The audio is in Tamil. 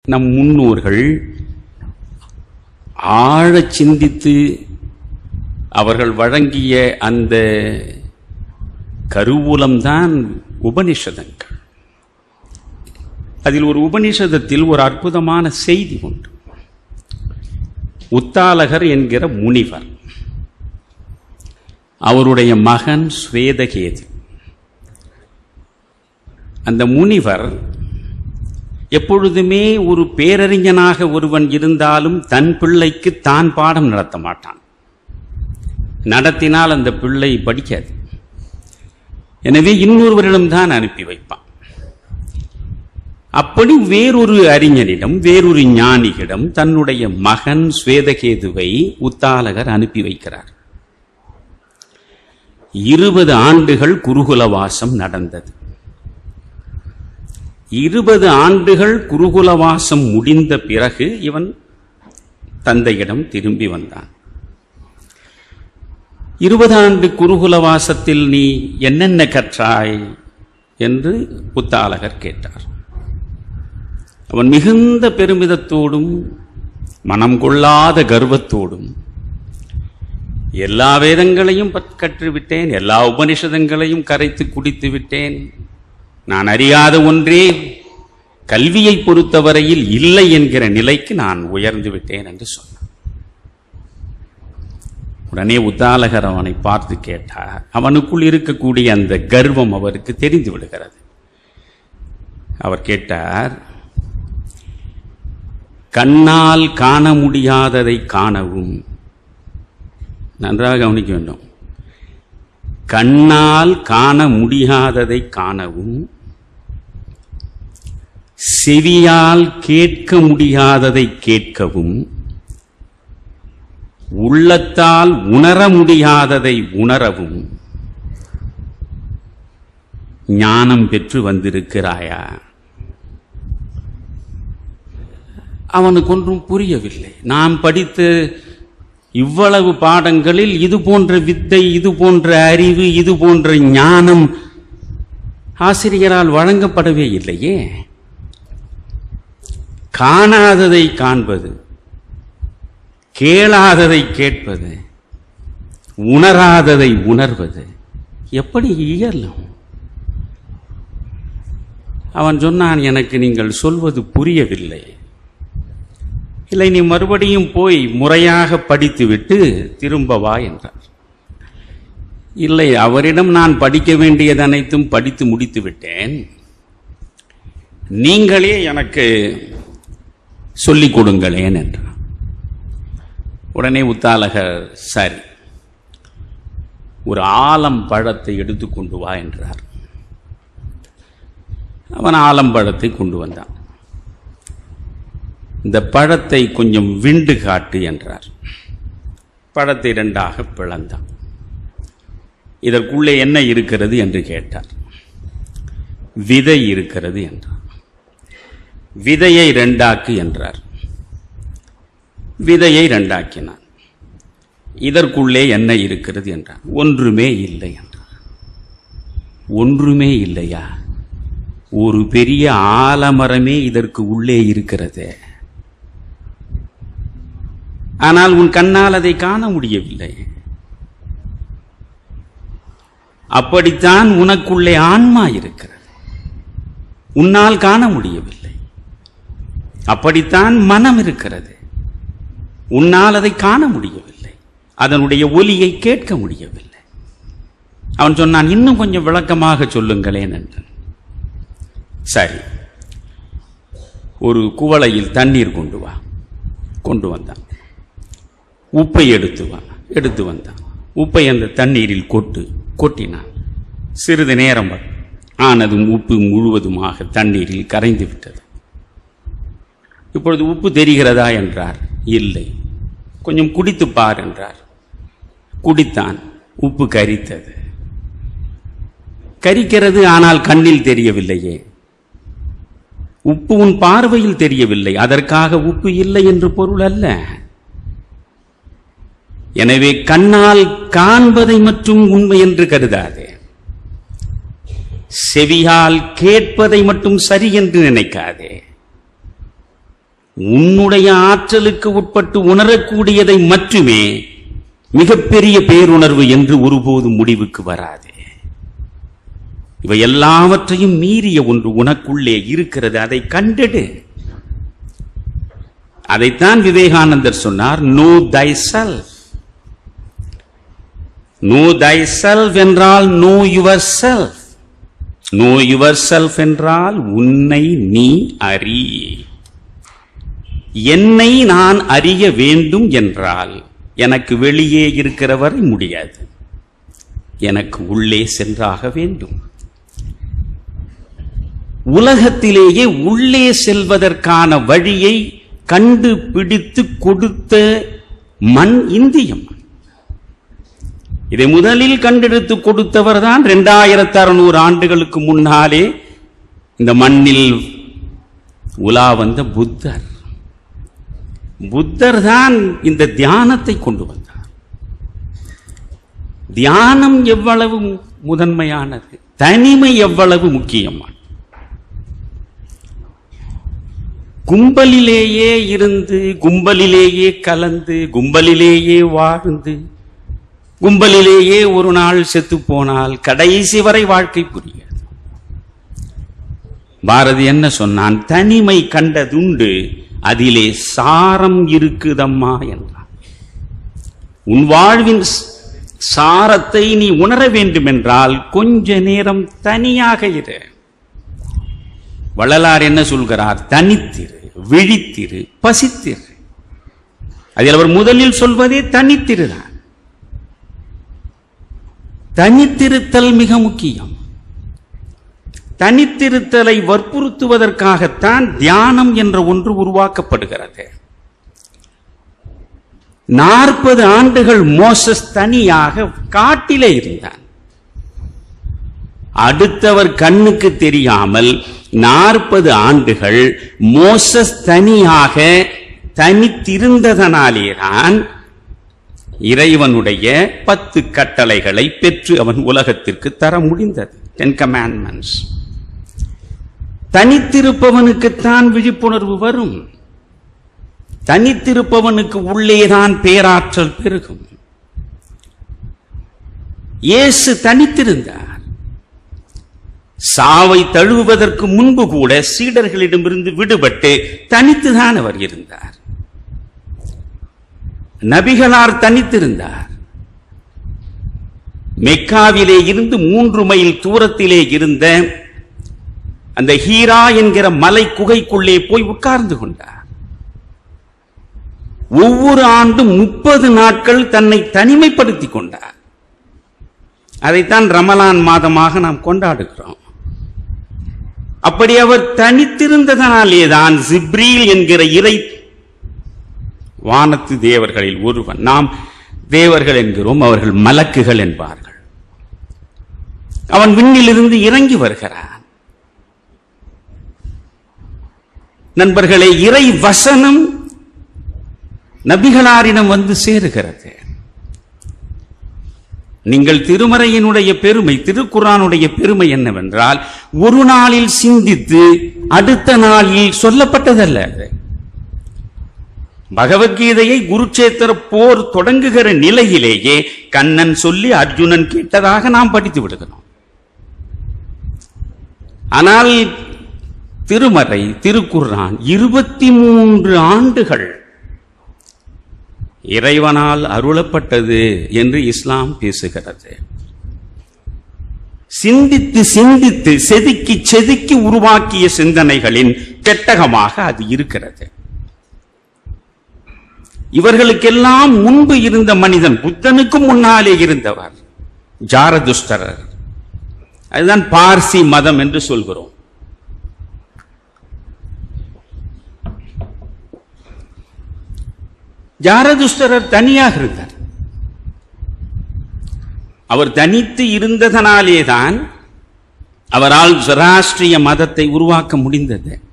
நம் முன்னோர்கள் ஆழச் சிந்தித்து அவர்கள் வழங்கிய அந்த கருவூலம்தான் உபனிஷதங்கள் அதில் ஒரு உபனிஷதத்தில் ஒரு அற்புதமான செய்தி உண்டு உத்தாலகர் என்கிற முனிவர் அவருடைய மகன் ஸ்வேதகேது அந்த முனிவர் எப்பொழுதுமே ஒரு பேரறிஞனாக ஒருவன் இருந்தாலும் தன் பிள்ளைக்கு தான் பாடம் நடத்த மாட்டான் நடத்தினால் அந்த பிள்ளை படிக்காது எனவே இன்னொருவரிடம்தான் அனுப்பி வைப்பான் அப்படி வேறொரு அறிஞனிடம் வேறொரு ஞானியிடம் தன்னுடைய மகன் ஸ்வேதகேதுவை உத்தாலகர் அனுப்பி வைக்கிறார் இருபது ஆண்டுகள் குருகுலவாசம் நடந்தது இருபது ஆண்டுகள் குருகுலவாசம் முடிந்த பிறகு இவன் தந்தையிடம் திரும்பி வந்தான் இருபது ஆண்டு குருகுலவாசத்தில் நீ என்னென்ன கற்றாய் என்று புத்தாலகர் கேட்டார் அவன் மிகுந்த பெருமிதத்தோடும் மனம் கொள்ளாத கர்வத்தோடும் எல்லா வேதங்களையும் பற்- கற்றுவிட்டேன் எல்லா உபனிஷதங்களையும் கரைத்து குடித்து விட்டேன் நான் அறியாத ஒன்றே கல்வியை பொறுத்தவரையில் இல்லை என்கிற நிலைக்கு நான் உயர்ந்து விட்டேன் என்று சொன்னான் உடனே உத்தாலகர் அவனை பார்த்து கேட்டார் அவனுக்குள் இருக்கக்கூடிய அந்த கர்வம் அவருக்கு தெரிந்து விடுகிறது அவர் கேட்டார் கண்ணால் காண முடியாததை காணவும் நன்றாக கவனிக்க வேண்டும் கண்ணால் காண முடியாததை காணவும் செவியால் கேட்க முடியாததை கேட்கவும் உள்ளத்தால் உணர முடியாததை உணரவும் ஞானம் பெற்று வந்திருக்கிறாயா அவனுக்கு ஒன்றும் புரியவில்லை நாம் படித்த இவ்வளவு பாடங்களில் இது போன்ற வித்தை இது போன்ற அறிவு இது போன்ற ஞானம் ஆசிரியரால் வழங்கப்படவே இல்லையே காணாததை காண்பது கேளாததை கேட்பது உணராததை உணர்வது எப்படி இயலும் அவன் சொன்னான் எனக்கு நீங்கள் சொல்வது புரியவில்லை இல்லை நீ மறுபடியும் போய் முறையாக படித்துவிட்டு திரும்ப வா என்றார் இல்லை அவரிடம் நான் படிக்க வேண்டியது அனைத்தும் படித்து முடித்து விட்டேன் நீங்களே எனக்கு சொல்லிக் கொடுங்களேன் என்றார் உடனே உத்தாலகர் சரி ஒரு ஆலம் பழத்தை எடுத்து கொண்டு வா என்றார் அவன் ஆலம்பழத்தை கொண்டு வந்தான் இந்த பழத்தை கொஞ்சம் விண்டு காட்டு என்றார் பழத்தை இரண்டாக பிளந்தான் இதற்குள்ளே என்ன இருக்கிறது என்று கேட்டார் விதை இருக்கிறது என்றார் விதையை இரண்டாக்கு என்றார் விதையை இரண்டாக்கினான் இதற்குள்ளே என்ன இருக்கிறது என்றார் ஒன்றுமே இல்லை என்றார் ஒன்றுமே இல்லையா ஒரு பெரிய ஆலமரமே இதற்கு உள்ளே இருக்கிறது ஆனால் உன் கண்ணால் அதை காண முடியவில்லை அப்படித்தான் உனக்குள்ளே ஆன்மா இருக்கிறது உன்னால் காண முடியவில்லை அப்படித்தான் மனம் இருக்கிறது உன்னால் அதை காண முடியவில்லை அதனுடைய ஒலியை கேட்க முடியவில்லை அவன் சொன்னான் இன்னும் கொஞ்சம் விளக்கமாக சொல்லுங்களேன் என்றான் சரி ஒரு குவளையில் தண்ணீர் கொண்டு வா கொண்டு வந்தான் உப்பை எடுத்து வா எடுத்து வந்தான் உப்பை அந்த தண்ணீரில் கொட்டு கொட்டினான் சிறிது நேரம் ஆனதும் உப்பு முழுவதுமாக தண்ணீரில் கரைந்து விட்டது இப்பொழுது உப்பு தெரிகிறதா என்றார் இல்லை கொஞ்சம் குடித்து பார் என்றார் குடித்தான் உப்பு கரித்தது கரிக்கிறது ஆனால் கண்ணில் தெரியவில்லையே உப்பு உன் பார்வையில் தெரியவில்லை அதற்காக உப்பு இல்லை என்று பொருள் அல்ல எனவே கண்ணால் காண்பதை மட்டும் உண்மை என்று கருதாதே செவியால் கேட்பதை மட்டும் சரி என்று நினைக்காதே உன்னுடைய ஆற்றலுக்கு உட்பட்டு உணரக்கூடியதை மட்டுமே மிகப்பெரிய பேருணர்வு என்று ஒருபோதும் முடிவுக்கு வராது இவை எல்லாவற்றையும் மீறிய ஒன்று உனக்குள்ளே இருக்கிறது அதை கண்டெடு அதைத்தான் விவேகானந்தர் சொன்னார் know thyself know thyself என்றால் know yourself know yourself என்றால் உன்னை நீ அறி என்னை நான் அறிய வேண்டும் என்றால் எனக்கு வெளியே இருக்கிற வரை முடியாது எனக்கு உள்ளே சென்றாக வேண்டும் உலகத்திலேயே உள்ளே செல்வதற்கான வழியை கண்டுபிடித்து கொடுத்த மண் இந்தியம் இதை முதலில் கண்டெடுத்து கொடுத்தவர் தான் இரண்டாயிரத்தி அறுநூறு ஆண்டுகளுக்கு முன்னாலே இந்த மண்ணில் உலா வந்த புத்தர் புத்தர் தான் இந்த தியானத்தை கொண்டு வந்தார் தியானம் எவ்வளவு முதன்மையானது தனிமை எவ்வளவு முக்கியமானது கும்பலிலேயே இருந்து கும்பலிலேயே கலந்து கும்பலிலேயே வாழ்ந்து கும்பலிலேயே ஒரு நாள் செத்து போனால் கடைசி வரை வாழ்க்கை புரியாது பாரதி என்ன சொன்னான் தனிமை கண்டதுண்டு அதிலே சாரம் இருக்குதம்மா என்றான் உன் வாழ்வின் ஸ்- சாரத்தை நீ உணர வேண்டும் என்றால் கொஞ்ச நேரம் தனியாக இரு வள்ளலார் என்ன சொல்கிறார் தனித்திரு விழித்திரு பசித்திரு அதில் அவர் முதலில் சொல்வதே தனித்திருதான் தனித்திருத்தல் மிக முக்கியம் தனித்திருத்தலை வற்புறுத்துவதற்காகத்தான் தியானம் என்ற ஒன்று உருவாக்கப்படுகிறது நாற்பது ஆண்டுகள் மோசஸ் தனியாக காட்டிலே இருந்தான் அடுத்தவர் கண்ணுக்கு தெரியாமல் நாற்பது ஆண்டுகள் மோசஸ் தனியாக தனித்திருந்ததனாலேதான் இறைவனுடைய பத்து கட்டளைகளை பெற்று அவன் உலகத்திற்கு தர முடிந்தது டென் கமாண்ட்மெண்ட்ஸ் தனித்திருப்பவனுக்குத்தான் விழிப்புணர்வு வரும் தனித்திருப்பவனுக்கு உள்ளேதான் பேராற்றல் பெருகும் இயேசு தனித்திருந்தார் சாவை தழுவுவதற்கு முன்பு கூட சீடர்களிடமிருந்து விடுபட்டு தனித்துதான் அவர் இருந்தார் நபிகளார் தனித்திருந்தார் மெக்காவிலே இருந்து மூன்று மைல் தூரத்திலே இருந்த அந்த ஹீரா என்கிற மலை குகைக்குள்ளே போய் உட்கார்ந்து கொண்டார் ஒவ்வொரு ஆண்டும் முப்பது நாட்கள் தன்னை தனிமைப்படுத்திக் கொண்டார் அதைத்தான் ரமலான் மாதமாக நாம் கொண்டாடுகிறோம் அப்படி அவர் தனித்திருந்ததனாலேதான் ஜிப்ரீல் என்கிற இறை வானத்து தேவர்களில் ஒருவன் நாம் தேவர்கள் என்கிறோம் அவர்கள் மலக்குகள் என்பார்கள் அவன் விண்ணிலிருந்து இறங்கி வருகிறான் நண்பர்களே இறை வசனம் நபிகளாரிடம் வந்து சேருகிறது நீங்கள் திருமறையினுடைய பெருமை திருக்குறானுடைய பெருமை என்னவென்றால் ஒரு நாளில் சிந்தித்து அடுத்த நாளில் சொல்லப்பட்டதல்ல அது பகவத்கீதையை குருட்சேத்திர போர் தொடங்குகிற நிலையிலேயே கண்ணன் சொல்லி அர்ஜுனன் கேட்டதாக நாம் படித்து விடுகிறோம் ஆனால் திருமறை திருக்குர்ஆன் இருபத்தி மூன்று ஆண்டுகள் இறைவனால் அருளப்பட்டது என்று இஸ்லாம் பேசுகிறது சிந்தித்து சிந்தித்து செதுக்கி செதுக்கி உருவாக்கிய சிந்தனைகளின் பெட்டகமாக அது இருக்கிறது இவர்களுக்கெல்லாம் முன்பு இருந்த மனிதன் புத்தனுக்கும் முன்னாலே இருந்தவர் ஜாரதுஷ்டரர் அதுதான் பார்சி மதம் என்று சொல்கிறோம் ஜாரதுஷ்டரர் தனியாக இருந்தார் அவர் தனித்து இருந்ததனாலேதான் அவரால் ஜராஷ்டிரிய மதத்தை உருவாக்க முடிந்தது